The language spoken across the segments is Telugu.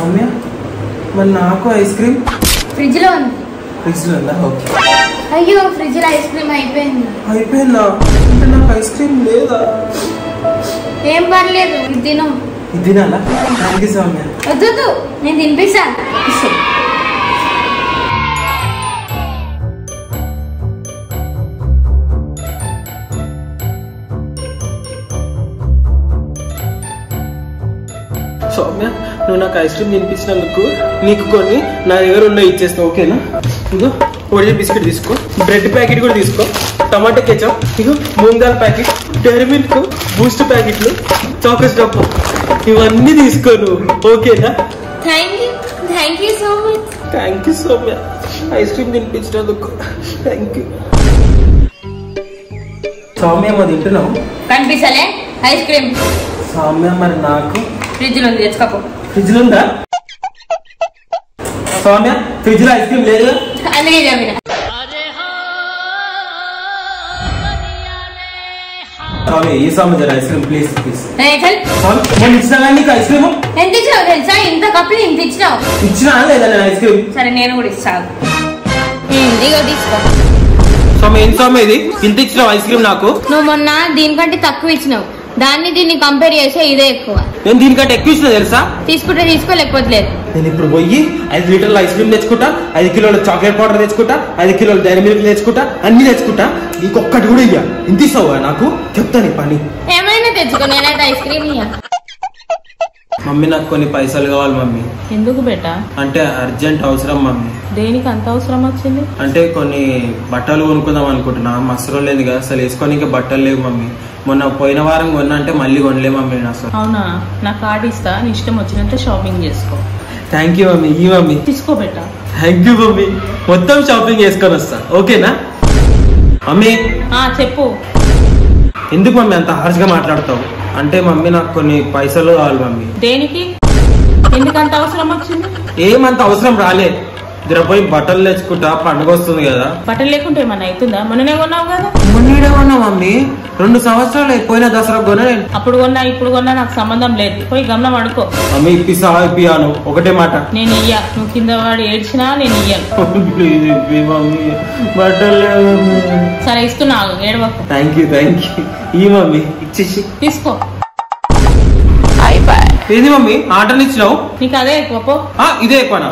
సౌమ్య మరి నాకు ఐస్ క్రీమ్ ఫ్రిడ్జ్ లో ఉంది ఫ్రిడ్జ్లో ఉందా ఓకే అయ్యో ఫ్రిడ్జ్ లో ఐస్ క్రీమ్ అయిపోయింది అయిపోయిందా అంటే నాకు ఐస్ క్రీమ్ లేదా ఏం పర్లేదు ఇది తిను ఇది తినాలా థ్యాంక్ యూ సౌమ్య వద్దు వద్దు, నేను తినిపిస్తాను సౌమ్య నువ్వు నాకు ఐస్ క్రీమ్ తినిపించినందుకు నీకు కొన్ని నా దగ్గర ఉన్న ఇచ్చేస్తావు ఓకేనా ఇగో ఒడియో బిస్కెట్ తీసుకో బ్రెడ్ ప్యాకెట్ కూడా తీసుకో టమాటా కెచప్ ఇగో మూంగ్ దాల్ ప్యాకెట్ డైరీ మిల్క్ బూస్ట్ ప్యాకెట్లు చాక్లెట్ డబ్బు ఇవన్నీ తీసుకోను ఓకేనా thank you thank you so much thank you Soumya ice cream తినిపించినందుకు థ్యాంక్ యూ సౌమ్య మరి తింటున్నావు కనిపించలే ఐస్ క్రీమ్ సౌమ్య మరి నాకు ఫ్రిడ్జ్ లో ఉంది తెచ్చుకోపో ఫ్రిడ్జ్ లో ఉందా సౌమ్య ఫ్రిడ్జ్ లో ఐస్ క్రీమ్ లేదు అందుకే చెప్పిన సౌమ్య ఈ సౌమ్య జర ఐస్ క్రీమ్ ప్లీజ్ ప్లీజ్ ఏ, చల్. సౌమ్య మొన్న ఇచ్చినా కానీ నీకు ఐస్ క్రీమ్ ఎంత ఇచ్చినావు తెలుసా ఇంత కప్పులు ఇంత ఇచ్చినావు ఇచ్చినా లేదా నేను ఐస్ క్రీమ్ సరే నేను కూడా ఇస్తాను ఇగో తీసుకో సౌమ్య ఏం సౌమ్య ఇది ఇంత ఇచ్చినావు ఐస్ క్రీమ్ నాకు నువ్వు మొన్న దీనికంటే తక్కువ ఇచ్చినావు దాన్ని దీన్ని కంపేర్ చేస్తే ఇదే ఎక్కువ నేను దీనికంటే ఎక్కువ ఇచ్చిన తెలుసా తీసుకుంటే తీసుకో లేకపోతే లేదు నేను ఇప్పుడు పోయి ఐదు లీటర్ల ఐస్ క్రీమ్ తెచ్చుకుంటా ఐదు కిలోల చాక్లెట్ పౌడర్ తెచ్చుకుంటా ఐదు కిలోల డైరీ మిల్క్ తెచ్చుకుంటా అన్ని తెచ్చుకుంటా నీకు ఒక్కటి కూడా ఇయ్య ఇంత ఇస్తావా నాకు చెప్తా నీ పని ఏమైనా తెచ్చుకో నేనైతే ఐస్ క్రీమ్ ఇయ్య మమ్మీ నాకు కొన్ని పైసలు కావాలి మమ్మీ ఎందుకు బేటా అంటే అర్జెంట్ అవసరం మమ్మీ దేనికి అంత అవసరం వచ్చింది అంటే కొన్ని బట్టలు కొనుక్కుందాం అనుకుంటున్నా మసరు లేదు కదా అసలు వేసుకోనికి బట్టలు లేవు మమ్మీ మొన్న పోయిన వారం కొన్నా అంటే మళ్ళీ కొనలే మమ్మీ నేను అసలు అవునా నా కార్డు ఇస్తా నీ ఇష్టం వచ్చినంత షాపింగ్ చేసుకో థ్యాంక్ యూ మమ్మీ ఈ మమ్మీ తీసుకో బేటా థ్యాంక్ యూ మమ్మీ మొత్తం షాపింగ్ చేసుకొని వస్తా ఓకేనా మమ్మీ ఆ చెప్పు ఎందుకు మమ్మీ అంత హార్ష్గా మాట్లాడతావు అంటే మమ్మీ నాకు కొన్ని పైసలు కావాలి మమ్మీ దేనికి ఎందుకు అంత అవసరం వచ్చింది ఏమంత అవసరం రాలే జర పోయి బట్టలు తెచ్చుకుంటా పండుగ వస్తుంది కదా బట్టలు లేకుంటే ఏమన్నా అవుతుందా మొన్ననే కొన్నావు కదా మొన్నడే కొన్నా మమ్మీ రెండు సంవత్సరాలు అయిపోయిన దసరా కొన్నా నేను అప్పుడు కొన్నా ఇప్పుడు కొన్నా నాకు సంబంధం లేదు పోయి గమనం అడుకో మమ్మీ ఇప్పిస్తా ఇప్పియాను ఒకటే మాట నేను ఇయ్య నువ్వు కింద వాడు ఏడ్చినా నేను ఇయ్యను ప్లీజ్ ఇప్పి మమ్మీ బట్టలు లేవు మమ్మీ సరే ఇస్తున్నా ఆగు, ఏడవకు థ్యాంక్ యూ థ్యాంక్ యూ ఈ మమ్మీ ఇచ్చేసి తీసుకో ఏది మమ్మీ ఆర్డర్ ఇచ్చినావు నీకు అదే ఎక్కువ పో ఆ, ఇదే ఎక్కువనా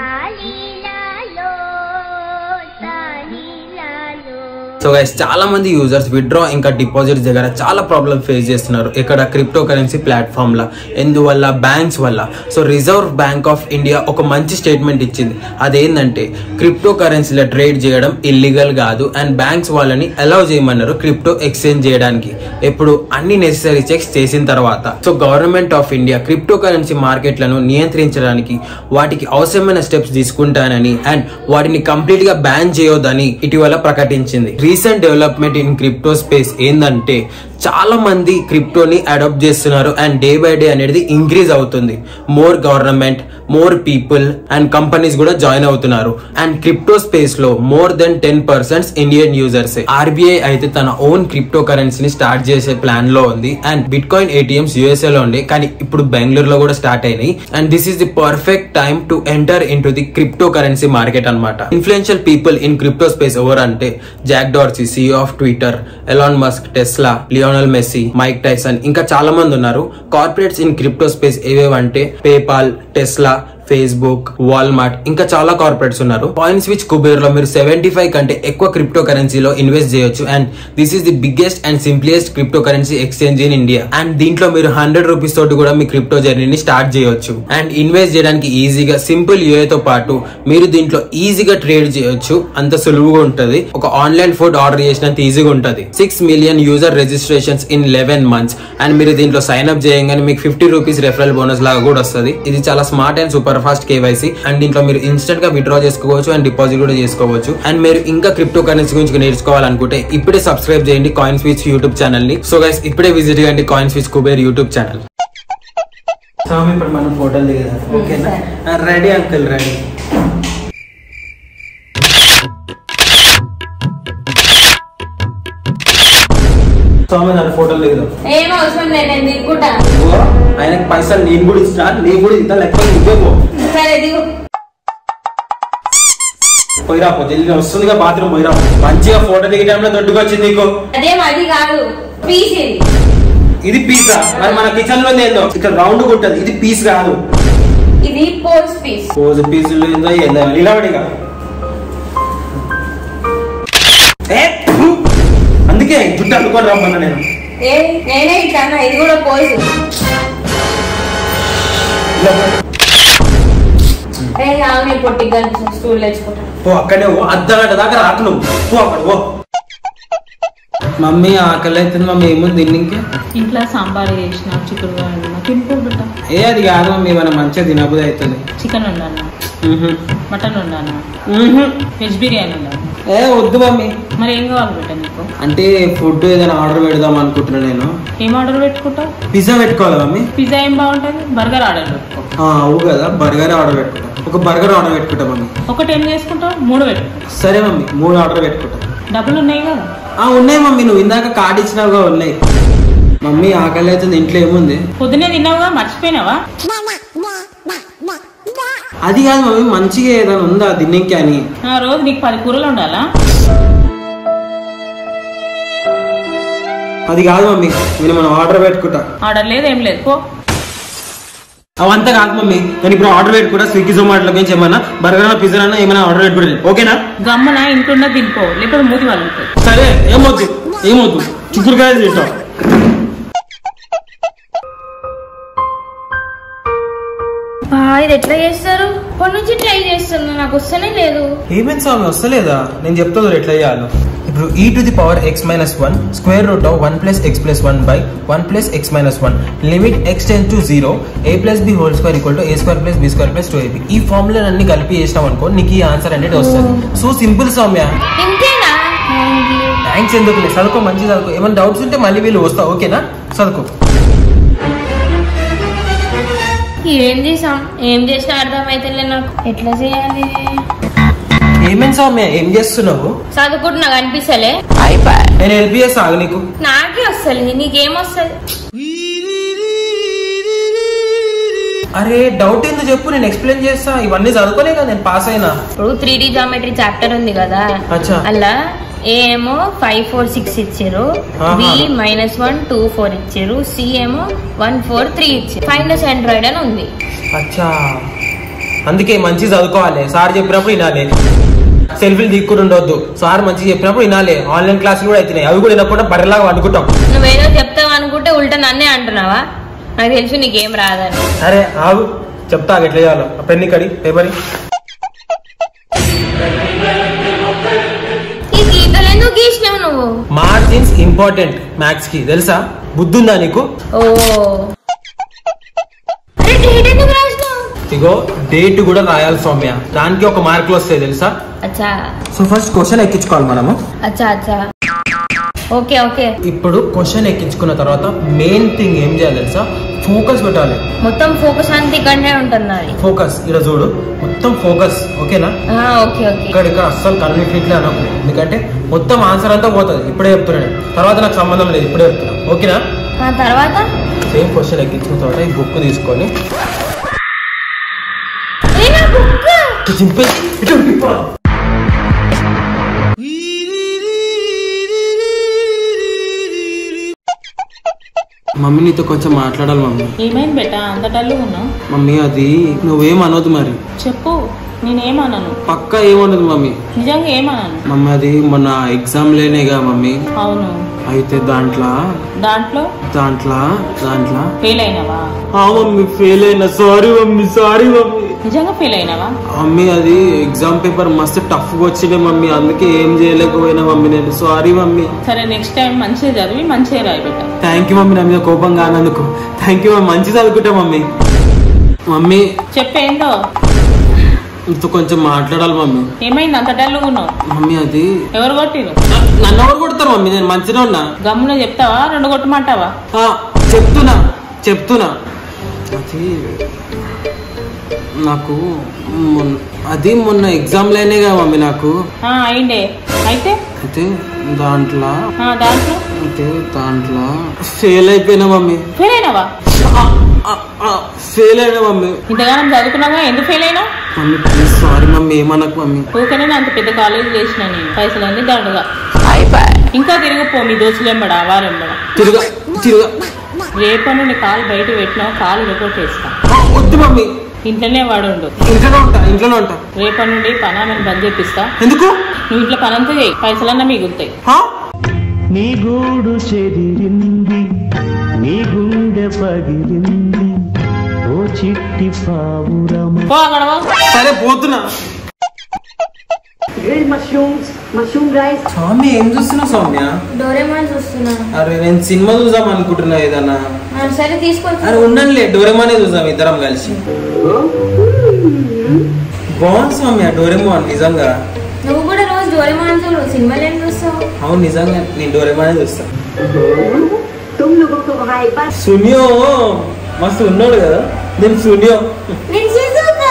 సో గైస్ చాలా మంది యూజర్స్ విత్డ్రా ఇంకా డిపాజిట్స్ దగ్గర చాలా ప్రాబ్లమ్ ఫేస్ చేస్తున్నారు ఇక్కడ క్రిప్టో కరెన్సీ ప్లాట్ఫామ్ లా ఎందువల్ల బ్యాంక్స్ వల్ల so Reserve Bank of India ఒక మంచి స్టేట్మెంట్ ఇచ్చింది అదేంటంటే క్రిప్టో కరెన్సీలో ట్రేడ్ చేయడం ఇల్లీగల్ కాదు అండ్ బ్యాంక్స్ వాళ్ళని అలౌ చేయమన్నారు క్రిప్టో ఎక్స్చేంజ్ చేయడానికి ఎప్పుడు అన్ని నెసరీ చెక్స్ చేసిన తర్వాత so government of India cryptocurrency మార్కెట్లను నియంత్రించడానికి వాటికి అవసరమైన స్టెప్స్ తీసుకుంటానని అండ్ వాటిని కంప్లీట్ గా బ్యాన్ చేయొద్దని ఇటీవల ప్రకటించింది recent development in crypto space ఏంటంటే చాలా మంది క్రిప్టోని అడాప్ట్ చేస్తున్నారు అండ్ డే బై డే అనేది ఇంక్రీజ్ అవుతుంది more government more people and companies కూడా జాయిన్ అవుతున్నారు అండ్ క్రిప్టో స్పేస్ లో more than ten percent Indian users RBI అయితే తన ఓన్ క్రిప్టో కరెన్సీని స్టార్ట్ చేసే ప్లాన్ లో ఉంది and bitcoin ATMs USA లో ఉండే కానీ ఇప్పుడు బెంగళూరు లో కూడా స్టార్ట్ అయినాయి and this is the perfect time to enter into the cryptocurrency market అనమాట influential people in crypto space ఎవరు అంటే Jack Dorsey CEO of Twitter Elon Musk Tesla Lionel Messi Mike Tyson ఇంకా చాలా మంది ఉన్నారు కార్పొరేట్స్ ఇన్ క్రిప్టో స్పేస్ ఏవేవంటే పేపాల్ టెస్లా ఫేస్బుక్ వాల్మార్ట్ ఇంకా చాలా కార్పొరేట్స్ ఉన్నారు కాయిన్ స్విచ్ కుబేర్ లో మీరు సెవెంటీ ఫైవ్ కంటే ఎక్కువ క్రిప్టో కరెన్సీలో ఇన్వెస్ట్ చేయొచ్చు and this is the biggest and simplest cryptocurrency exchange in India and దీంట్లో మీరు హండ్రెడ్ రూపీస్ తోటి కూడా మీ క్రిప్టో జర్నీని స్టార్ట్ చేయొచ్చు అండ్ ఇన్వెస్ట్ చేయడానికి ఈజీగా సింపుల్ యూఏ తో పాటు మీరు దీంట్లో ఈజీగా ట్రేడ్ చేయొచ్చు అంత సులువుగా ఉంటది ఒక ఆన్లైన్ ఫుడ్ ఆర్డర్ చేసినంత ఈజీగా ఉంటది six million user registrations in eleven months and మీరు దీంట్లో సైన్ అప్ చేయగానే మీకు ఫిఫ్టీ రూపీస్ రెఫరల్ బోనస్ లాగా కూడా వస్తుంది ఇది చాలా smart and super fast KYC and దీంట్లో మీరు ఇన్స్టెంట్ గా విత్డ్రా చేసుకోవచ్చు అండ్ డిపాజిట్ కూడా చేసుకోవచ్చు అండ్ మీరు ఇంకా క్రిప్టో కరెన్సీ గురించి నేర్చుకోవాలనుకుంటే ఇప్పుడే సబ్స్క్రైబ్ చేయండి కాయిన్ స్విచ్ యూట్యూబ్ ఛానల్ ని సో గైస్ ఇప్పుడే విజిట్ చేయండి Coin Switch Kuber YouTube channel స్వామి ఇప్పుడు మనం ఫోటోలు దిగదాం ఓకేనా రెడీ అంకుల్ రెడీ స్వామి దాని ఫోటోలు లేదు ఏం అవసరం లేదు నేను దిగుకుంటా ఇదిగో, ఆయనకి పైసలు నేను కూడా ఇస్తా నేను కూడా ఇద్దా లేకపోతే నువ్వే పో సరే దిగు పోయిరా పో జల్దీ వస్తుందిగా బాత్రూమ్ పోయిరా మంచిగా ఫోటో దిగే టైంలో దొడ్డుకు వచ్చింది నీకు అదేం అది కాదు పీస్ ఇది ఇది పీస్ మరి మన కిచెన్ లో ఏందో ఇక్కడ రౌండ్ ఉంటది ఇది పీస్ కాదు ఇది పోస్ట్ పీస్ రోజు పీసులు ఏందో ఏందో నిలబడిగా ఏ, ఫు. అందుకే జుట్టు అల్లుకొని రమ్మన్నా నేను ఏ నేనే ఇట్లా ఇది కూడా పోస్ట్ ఏ ఆమె పొట్టి కనిపిస్తుంది స్టూల్ తెచ్చుకుంటా పో అక్కడే పో అర్ధ గంట దాకా రాకు నువ్వు పో అక్కడ పో మమ్మీ ఆకలి అవుతుంది మమ్మీ ఏముంది ఇంకే ఇంట్లో సాంబార్ చేసిన చికెన్ వండిన తింటూ బిడ్డ ఏ అది కాదు మమ్మీ మనం మంచిగా తినబుద్ధి అవుతుంది చికెన్ వండాను మటన్ వండాను వెజ్ బిర్యానీ వండాను ఏ వద్దు మమ్మీ మరి ఏం కావాలి బిడ్డ నీకు అంటే ఫుడ్ ఏదైనా ఆర్డర్ పెడదాం అనుకుంటున్నా నేను ఏం ఆర్డర్ పెట్టుకుంటావు పిజ్జా పెట్టుకోవాలా మమ్మీ పిజ్జా ఏం బాగుంటుంది బర్గర్ ఆర్డర్ పెట్టుకో ఆ, అవు కదా బర్గర్ ఆర్డర్ పెట్టుకుంటా ఒక బర్గర్ ఆర్డర్ పెట్టుకుంటా మమ్మీ ఒకటి ఏం చేసుకుంటావు మూడు పెట్టుకో సరే మమ్మీ మూడు ఆర్డర్ పెట్టుకుంటా డబ్బులు ఉన్నాయి కదా ఆ ఉన్నాయి మమ్మీ నువ్వు ఇందాక కార్డు ఇచ్చినావుగా ఉన్నాయి మమ్మీ ఆకలి అవుతుంది ఇంట్లో ఏముంది పొద్దునే తిన్నావుగా మర్చిపోయినావా అది కాదు మమ్మీ మంచిగా ఏదైనా ఉందా తినేకి అని ఆ రోజు నీకు పది కూరలు ఉండాలా అది కాదు మమ్మీ నేను మనం ఆర్డర్ పెట్టుకుంటా ఆర్డర్ లేదు ఏం లేదు పో అవంతా కాదు మమ్మీ నేను ఇప్పుడు ఆర్డర్ పెట్టుకుంటా స్విగ్గీ జొమాటోలో నుంచి ఏమన్నా బర్గర్ పిజ్జా అన్నా ఏమైనా ఆర్డర్ పెట్టుకుంటా ఓకేనా గమ్మన ఇంట్లో తినిపో లేకపోతే మూతి వాళ్ళు సరే ఏమొద్దు ఏమొద్దు చిక్కుడుకాయ చేసాం బా ఇది ఎట్లా చేస్తారు ఇప్పటి నుంచి ట్రై చేస్తున్నా నాకు వస్తేనే లేదు ఏమేం స్వామి వస్తలేదా నేను చెప్తాను ఎట్లా చేయాలో ఇప్పుడు e to the power x minus one square root of one plus x plus one by one plus x minus one limit x tends to zero a plus b whole square equal to a square plus b square plus two ab ఈ ఫార్ములా అన్ని కలిపి చేసినాం అనుకో నీకు ఈ ఆన్సర్ అనేది వస్తుంది సో సింపుల్ సౌమ్య ఇంతేనా థ్యాంక్స్ ఎందుకు చదువుకో మంచి చదువుకో ఏమైనా డౌట్స్ ఉంటే మళ్ళీ వీళ్ళు వస్తా ఓకేనా చదువుకో ఏంది సామ్ ఏం చేసినా అర్థమైతే నాకు ఎట్లా చేయాలి ఏమేం సౌమ్య ఏం చేస్తున్నావు చదువుకుంటున్నా కనిపిస్తలే నేను హెల్ప్ చేస్తా ఆగు నీకు నాకే వస్తలే నీకేం వస్తుంది అరే డౌట్ ఏందో చెప్పు నేను ఎక్స్ప్లెయిన్ చేస్తా ఇవన్నీ చదువుకోలే కదా నేను పాస్ అయినా ఇప్పుడు త్రీ డి జామెట్రీ చాప్టర్ ఉంది కదా అచ్చా. అలా ఏ ఏమో ఫైవ్ ఫోర్ సిక్స్ ఇచ్చారు ఆహా. B minus one two four ఇచ్చారు సి ఏమో వన్ ఫోర్ త్రీ ఇచ్చారు ఫైండ్ సెంట్రాయిడ్ అని ఉంది అచ్చా అందుకే మంచి చదువుకోవాలి సార్ చెప్పినప్పుడు వినాలి సెల్ఫీలు దిక్కుని ఉండొద్దు సార్ మంచిగా చెప్పినప్పుడు వినాలి ఆన్లైన్ క్లాసులు కూడా అవుతున్నాయి అవి కూడా వినకుండా బర్రెలాగా వండుకుంటాం నువ్వేదో చెప్తావు అనుకుంటే ఉల్టా నన్నే అంటున్నావా నాకు తెలుసు నీకేం రాదని సరే ఆగు చెప్తా ఆగు ఎట్లా చేయాలో ఆ పెన్ కడి పేపర్ ఈ గీతలు ఎందుకు గీసినావు నువ్వు మార్జిన్స్ ఇంపార్టెంట్ మ్యాథ్స్ కి తెలుసా బుద్ధి ఉందా నీకు ఓ అరే డేట్ ఎందుకు రాసినావు ఇగో డేట్ కూడా రాయాలి సౌమ్య దానికి ఒక మార్కులు వస్తాయి తెలుసా అచ్చా సో ఫస్ట్ క్వశ్చన్ ఎక్కించుకోవాలి మనము అచ్చా అచ్చా ఓకే ఓకే ఇప్పుడు క్వశ్చన్ ఎక్కించుకున్న తర్వాత మెయిన్ థింగ్ ఏం చేయాలి తెలుసా ఫోకస్ పెట్టాలి మొత్తం ఫోకస్ అంతా ఇక్కడనే ఉంటుంది నాది ఫోకస్ ఇక్కడ చూడు మొత్తం ఫోకస్ ఓకేనా ఆ, ఓకే ఓకే ఇక్కడ ఇక్కడ అస్సలు కన్ఫ్లిక్ట్లే అనకు ఎందుకంటే మొత్తం ఆన్సర్ అంతా పోతుంది ఇప్పుడే చెప్తున్నాను తర్వాత నాకు సంబంధం లేదు ఇప్పుడే చెప్తున్నా ఓకేనా ఆ తర్వాత సేమ్ క్వశ్చన్ ఎక్కించిన తర్వాత ఈ బుక్ తీసుకొని ఏ నా బుక్ ఇటు చింపేసి ఇటు తిప్పు. మమ్మీ నీతో కొంచెం మాట్లాడాలి మమ్మీ ఏమైంది బెట అంత డల్లు ఉన్నావు మమ్మీ అది నువ్వేం అనొద్దు మరి చెప్పు నేనేమన్నాను పక్క ఏమనదు మమ్మీ నిజంగా ఏమన్నాను మమ్మీ అది మొన్న ఎగ్జామ్ లేనేగా మమ్మీ అవును అయితే దాంట్లో దాంట్లో దాంట్లో దాంట్లో ఫెయిల్ అయినావా ఆ మమ్మీ ఫెయిల్ అయినా సారీ మమ్మీ సారీ మమ్మీ నిజంగా ఫెయిల్ అయినావా మమ్మీ అది ఎగ్జామ్ పేపర్ మస్తు టఫ్ గా వచ్చిండే మమ్మీ అందుకే ఏం చేయలేకపోయినా మమ్మీ నేను సారీ మమ్మీ సరే నెక్స్ట్ టైం మంచిగా చదివి మంచిగా రాయి బిడ్డ థ్యాంక్ యూ మమ్మీ నా మీద కోపం కానందుకు థ్యాంక్ యూ మమ్మీ మంచి చదువుకుంటా మమ్మీ మమ్మీ చెప్పేందో ఇంత కొంచెం మాట్లాడాలి మమ్మీ ఏమైంది అంత డల్లు ఉన్నావు మమ్మీ అది ఎవరు కొట్టిరు నా- నన్ను ఎవరు కొడతారు మమ్మీ నేను మంచిగా ఉన్నా గమ్మున చెప్తావా రెండు కొట్టమంటావా ఆ, చెప్తున్నా చెప్తున్నా అది నాకు మొన్న అది మొన్న ఎగ్జామ్ లేనేగా మమ్మీ నాకు ఆ, అయిండే అయితే అయితే దాంట్లో ఆ, దాంట్లో అయితే దాంట్లో ఫెయిల్ అయిపోయినా మమ్మీ ఫెయిల్ అయినావా ఫెయిల్ అయినా మమ్మీ ఇంతగానం చదువుకున్నావా ఎందుకు ఫెయిల్ అయినావు మమ్మీ ప్లీజ్ సారీ మమ్మీ ఏమనకు మమ్మీ ఊకనే అంత పెద్ద కాలేజ్ చేసిన నేను పైసలన్నీ దండగా ఇంకా తిరిగిపో మీ దోస్తులు ఎంబడా వారు ఎంబడా తిరుగా తిరుగా రేపటి నుండి కాలు బయట పెట్టినావు కాలు రిపోర్ట్ వేస్తా ఆ, వద్దు మమ్మీ ఇంట్లోనే వాడు ఉండు ఇంట్లోనే ఉంటా ఇంట్లోనే ఉంటా రేపటి నుండి పనామని బంద్ చేపిస్తా ఎందుకు నువ్వు ఇంట్లో పనంతా చేయి పైసలన్నా మిగులుతాయి హా? నీ గూడు చెదిరింది నీ గుండె పగిలింది ఓ చిట్టి పావురమ పో అక్కడ పో. సరే పోతున్నా grilled mushrooms, mushroom rice, స్వామి ఏం చూస్తున్నావు సౌమ్య డోరేమాన్ చూస్తున్నాను అరే నేను సినిమా చూద్దాం అనుకుంటున్నా ఏదన్నా ఆ, సరే తీసుకొచ్చి అరే ఉండనులే డోరేమానే చూద్దాం ఇద్దరం కలిసి బాగుంది సౌమ్య డోరేమాన్ నిజంగా నువ్వు కూడా రోజు డోరేమాన్ చూడు సినిమాలు ఏం చూస్తావు అవును నిజంగా నేను డోరేమానే చూస్తా तुम लोगों को वहाँ एक बार సునియో మస్తు ఉన్నాడు కదా నేను సునియో నేను చూసుకుంటా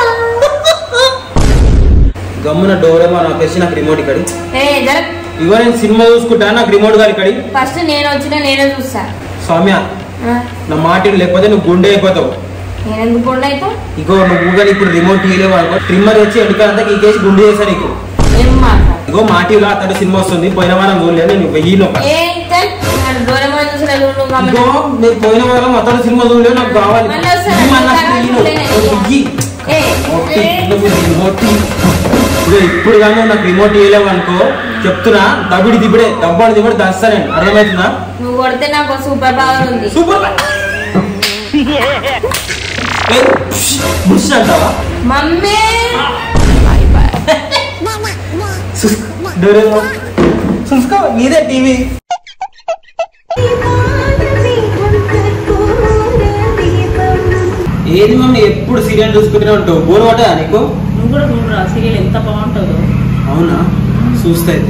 గమ్మున డోరేమాన్ ఆపేసి నాకు రిమోట్ ఇక్కడి ఏ జర ఇగో నేను సినిమా చూసుకుంటా నాకు రిమోట్ గారి ఇక్కడి ఫస్ట్ నేను వచ్చినా నేనే చూస్తా సౌమ్య ఆ, నా మాట విను, లేకపోతే నువ్వు గుండె అయిపోతావు నేను ఎందుకు గుండె అయితే ఇగో నువ్వు కానీ ఇప్పుడు రిమోట్ తీయలేవు అనుకో ట్రిమ్మర్ వచ్చి ఎండుకంతా ఈకేసి గుండె చేశా నీకు ఏం మాట్లాడు ఇగో మాటిలో అతడు సినిమా వస్తుంది పోయిన వారం చూడలేదు నేను వెయ్యి ఏ చల్, నేను డోరేమాన్ చూసిన చూడు నువ్వు గమనించు. ఇగో మీరు పోయిన వారం అతడు సినిమా చూడలేదు నాకు కావాలి మళ్ళీ వస్తారా? ఇయ్యి మళ్ళీ నాకు చూడలేదు. వెయ్యి నువ్వు. నువ్వు ఇయ్యి. ఏ, మొట్టి, ఏ, నువ్వు రిమోట్ ఇయ్యి. ఇగో ఇప్పుడు కానీ నాకు రిమోట్ ఇవ్వలేవు అనుకో చెప్తున్నా దబిడి దిబిడే డబ్బాడు దిబడి దాస్తా నేను అర్థమవుతుందా నువ్వు కొడితే నాకు సూపర్ పవర్ ఉంది సూపర్ ఏ, బుష్ అంటావా మమ్మీ డోరేమోన్ చూసుకో నీదే టీవీ ఏది మమ్మీ ఎప్పుడు సీరియల్ చూసుకుంటూనే ఉంటావు బోర్ పడ్డా నీకు నువ్వు కూడా చూడరా సీరియల్ ఎంత బాగుంటుందో అవునా చూస్తే అయితే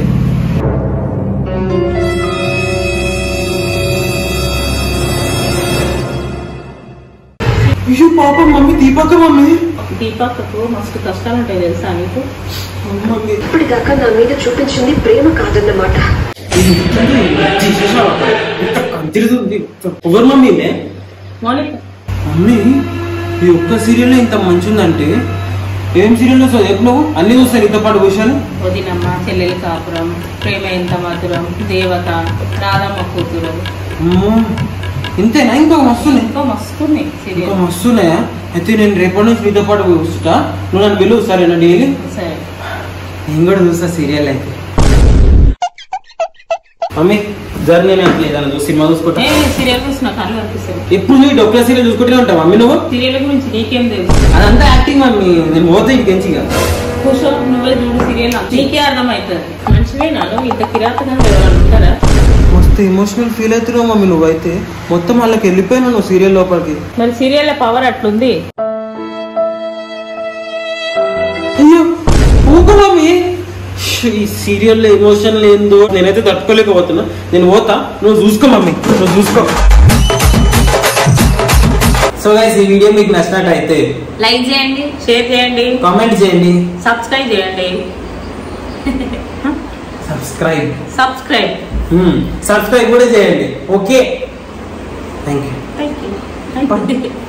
అయ్యో పాప మమ్మీ దీపక మమ్మీ దీపక్కు మస్తు కష్టాలు ఉంటాయి తెలుసా నీకు మమ్మీ ఇప్పటిదాకా నా మీద చూపించింది ప్రేమ కాదన్నమాట కంతిరుతుంది ఎవరు మమ్మీ ఈమె? మౌనిక మమ్మీ ఈ ఒక్క సీరియల్ ఇంత మంచి ఉందంటే ఏం సీరియల్ చూస్తావు చెప్పు నువ్వు అన్ని చూస్తాను ఇంత పాటు కూర్చొని వదినమ్మ చెల్లెలి కాపురం ప్రేమ ఎంత మధురం దేవత రాధమ్మ కూతురు అమ్మో, ఇంతేనా ఇంకా మస్తున్నాయి ఎంతో మస్తుంది ఇంకా సీరియల్ మస్తున్నాయా అయితే నేను రేపటి నుంచి మీతో పాటు చూస్తా నువ్వు నన్ను పిలువు సరేనా డైలీ సరే నేను కూడా చూస్తా సీరియల్ అయితే మమ్మీ జర్నీ ఏదైనా చూసి సినిమా చూసుకుంటా ఏ సీరియల్ చూసిన కళ్ళు కనిపిస్తుంది ఎప్పుడు నువ్వు డొక్కల సీరియల్ చూసుకుంటూనే ఉంటావు మమ్మీ నువ్వు సీరియల్ గురించి నీకేం తెలుసు అదంతా యాక్టింగ్ మమ్మీ నేను పోతే ఇంటికి మంచిగా కూర్చో నువ్వే చూడు సీరియల్ నీకే అర్థమవుతుంది మనిషివే నాను ఇంత కిరాతగా ఎవరైనా ఉంటారా మస్తు ఎమోషనల్ ఫీల్ అవుతున్నావు మమ్మీ నువ్వైతే మొత్తం వాళ్ళకి వెళ్ళిపోయినా నువ్వు సీరియల్ లోపలికి మరి సీరియల్ పవర్ అట్లుంది అయ్యో ఊక మమ్మీ ష్, ఈ సీరియల్ ఎమోషన్ ఏందో నేనైతే తట్టుకోలేకపోతున్నా నేను పోతా నువ్వు చూసుకో మమ్మీ నువ్వు చూసుకో సో గైస్ ఈ వీడియో మీకు నచ్చినట్టయితే లైక్ చేయండి షేర్ చేయండి కామెంట్ చేయండి సబ్స్క్రైబ్ చేయండి సబ్స్క్రైబ్ సబ్స్క్రైబ్ సబ్స్క్రైబ్ కూడా చేయండి okay thank you thank you thank you